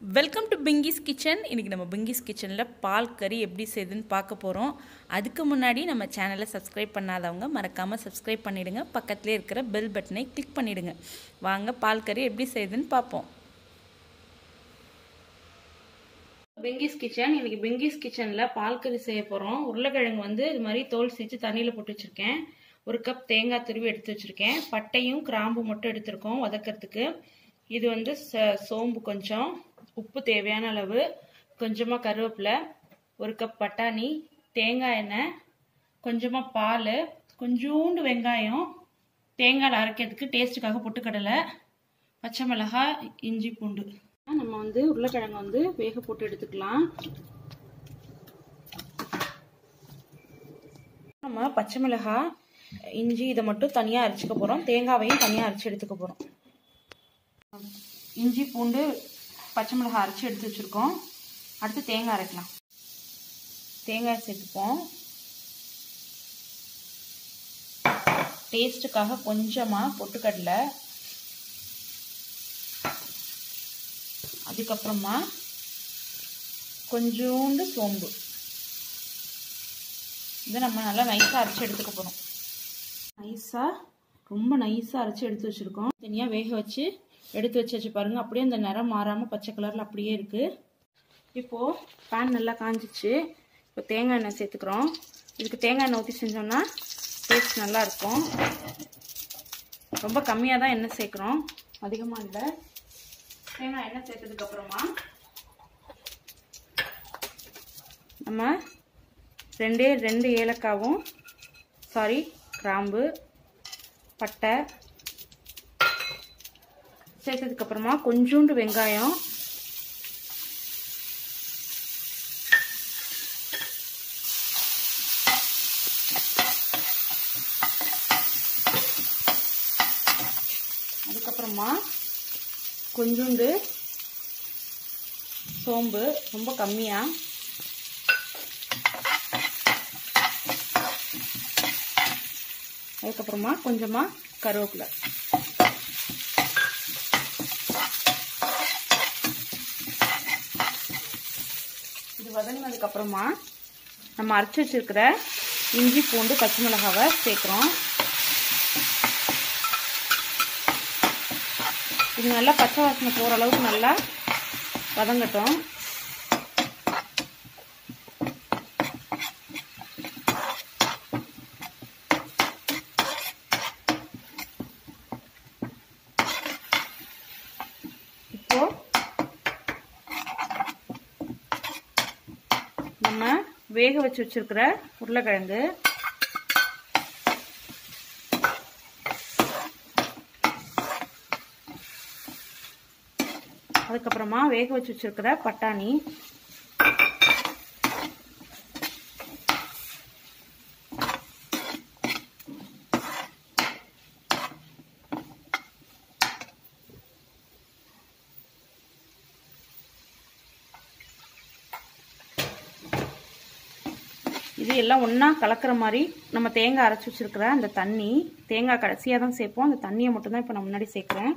welcome to Pinky's kitchen இன்றைக்கி நம்ம பிங்கிஸ் கிச்சனில் பால் கறி எப்படி செய்யுதுன்னு பார்க்க போகிறோம் அதுக்கு முன்னாடி நம்ம சேனலை சப்ஸ்கிரைப் பண்ணாதவங்க மறக்காமல் சப்ஸ்கிரைப் பண்ணிவிடுங்க பக்கத்துலேயே இருக்கிற பெல் பட்டனை கிளிக் பண்ணிவிடுங்க வாங்க பால் கறி எப்படி செய்யுதுன்னு பார்ப்போம் பிங்கிஸ் கிச்சன் இன்னைக்கு பிங்கிஸ் கிச்சனில் பால் கறி செய்ய போகிறோம் உருளைக்கிழங்கு வந்து இது மாதிரி தோல் சீச்சு தண்ணியில் போட்டு வச்சுருக்கேன் ஒரு கப் தேங்காய் துருவி எடுத்து வச்சுருக்கேன் பட்டையும் கிராம்பு மட்டும் எடுத்திருக்கோம் வதக்கிறதுக்கு இது வந்து சோம்பு கொஞ்சம் உப்பு தேவையான அளவு கொஞ்சமாக கருவேப்பிலை ஒரு கப் பட்டாணி தேங்காய் எண்ணெய் கொஞ்சமாக பால் கொஞ்சோண்டு வெங்காயம் தேங்காயில் அரைக்கிறதுக்கு டேஸ்ட்டுக்காக பொட்டுக்கடலை பச்சை மிளகாய் இஞ்சி பூண்டு நம்ம வந்து உருளைக்கிழங்கு வந்து வேக போட்டு எடுத்துக்கலாம் நம்ம பச்சை மிளகாய் இஞ்சி இதை மட்டும் தனியாக அரைச்சிக்க போகிறோம் தேங்காவையும் தனியாக அரைச்சி எடுத்துக்க போகிறோம் இஞ்சி பூண்டு பச்சை மிளகாய் அரைச்சி எடுத்து வச்சுருக்கோம் அடுத்து தேங்காய் அரைக்கலாம் தேங்காய் சேர்த்துப்போம் டேஸ்ட்டுக்காக கொஞ்சமாக பொட்டுக்கடலை அதுக்கப்புறமா கொஞ்சோண்டு சோம்பு இதை நம்ம நல்லா நைஸாக அரைச்சி எடுத்துக்க போகிறோம் நைஸாக ரொம்ப நைஸாக அரைச்சி எடுத்து வச்சுருக்கோம் தனியாக வேக வச்சு எடுத்து வச்சு வச்சு பாருங்கள் அப்படியே அந்த நிறம் மாறாமல் பச்சை கலரில் அப்படியே இருக்குது இப்போது பேன் நல்லா காஞ்சிச்சு இப்போ தேங்காய் எண்ணெய் சேர்த்துக்கிறோம் இதுக்கு தேங்காய் எண்ணெய் ஊற்றி செஞ்சோம்னா டேஸ்ட் நல்லாயிருக்கும் ரொம்ப கம்மியாக தான் எண்ணெய் சேர்க்குறோம் அதிகமாக இல்லை தேங்காய் எண்ணெய் சேர்த்ததுக்கப்புறமா நம்ம ரெண்டே ரெண்டு ஏலக்காவும் சாரி கிராம்பு பட்டை சேர்த்ததுக்கப்புறமா கொஞ்சோண்டு வெங்காயம் அதுக்கப்புறமா கொஞ்சோண்டு சோம்பு ரொம்ப கம்மியாக அதுக்கப்புறமா கொஞ்சமாக கருவேப்பிலை இது வதங்கினதுக்கு அப்புறமா நம்ம அரைச்சி வச்சிருக்கிற இஞ்சி பூண்டு பச்சை மிளகாவை சேர்க்குறோம் இது நல்லா பச்சை வாசனை போகிற அளவுக்கு நல்லா வதங்கட்டும் இப்போ நம்ம வேக வச்சு வச்சிருக்கிற உருளைக்கிழங்கு அதுக்கப்புறமா வேக வச்சு வச்சிருக்கிற பட்டாணி இது எல்லாம் ஒன்றா கலக்கிற மாதிரி நம்ம தேங்காய் அரைச்சி வச்சுருக்கிற அந்த தண்ணி தேங்காய் கடைசியாக தான் சேர்ப்போம் அந்த தண்ணியை மட்டும்தான் இப்போ நான் முன்னாடி சேர்க்குறேன்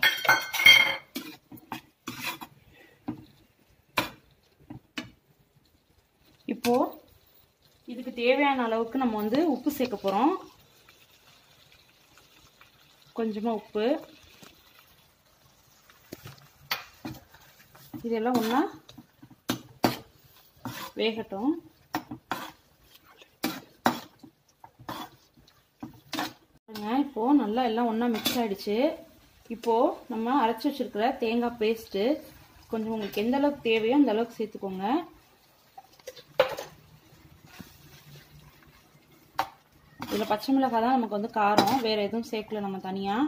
இப்போது இதுக்கு தேவையான அளவுக்கு நம்ம வந்து உப்பு சேர்க்க போகிறோம் கொஞ்சமாக உப்பு இதெல்லாம் ஒன்றா வேகட்டும் இப்போது நல்லா எல்லாம் ஒன்றா மிக்ஸ் ஆகிடுச்சு இப்போது நம்ம அரைச்சி வச்சுருக்கிற தேங்காய் பேஸ்ட்டு கொஞ்சம் உங்களுக்கு எந்த அளவுக்கு தேவையோ அந்த அளவுக்கு சேர்த்துக்கோங்க இதில் பச்சை மிளகாய் தான் நமக்கு வந்து காரம் வேறு எதுவும் சேர்க்கல நம்ம தனியாக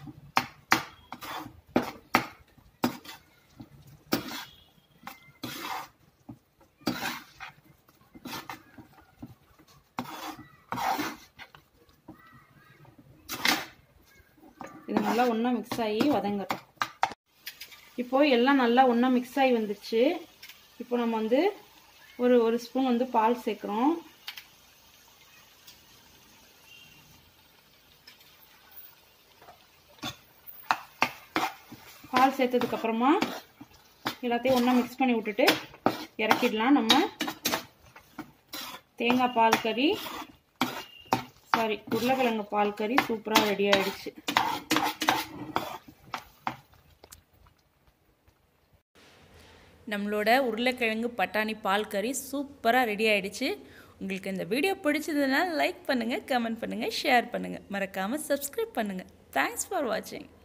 இது நல்லா ஒன்றா மிக்ஸ் ஆகி வதங்கட்டும் இப்போ எல்லாம் நல்லா ஒன்றா மிக்ஸ் ஆகி வந்துருச்சு இப்போ நம்ம வந்து ஒரு ஒரு ஸ்பூன் வந்து பால் சேர்க்குறோம் பால் சேர்த்ததுக்கப்புறமா எல்லாத்தையும் ஒன்றா மிக்ஸ் பண்ணி விட்டுட்டு இறக்கிடலாம் நம்ம தேங்காய் பால் கறி சாரி உருளைக்கிழங்கு பால் கறி சூப்பராக ரெடி ஆயிடுச்சு நம்மளோட உருளைக்கிழங்கு பட்டாணி பால் கறி சூப்பராக ரெடி ஆயிடுச்சு உங்களுக்கு இந்த வீடியோ பிடிச்சதுன்னா லைக் பண்ணுங்கள் கமெண்ட் பண்ணுங்கள் ஷேர் பண்ணுங்கள் மறக்காமல் சப்ஸ்கிரைப் பண்ணுங்கள் தேங்க்ஸ் ஃபார் வாட்சிங்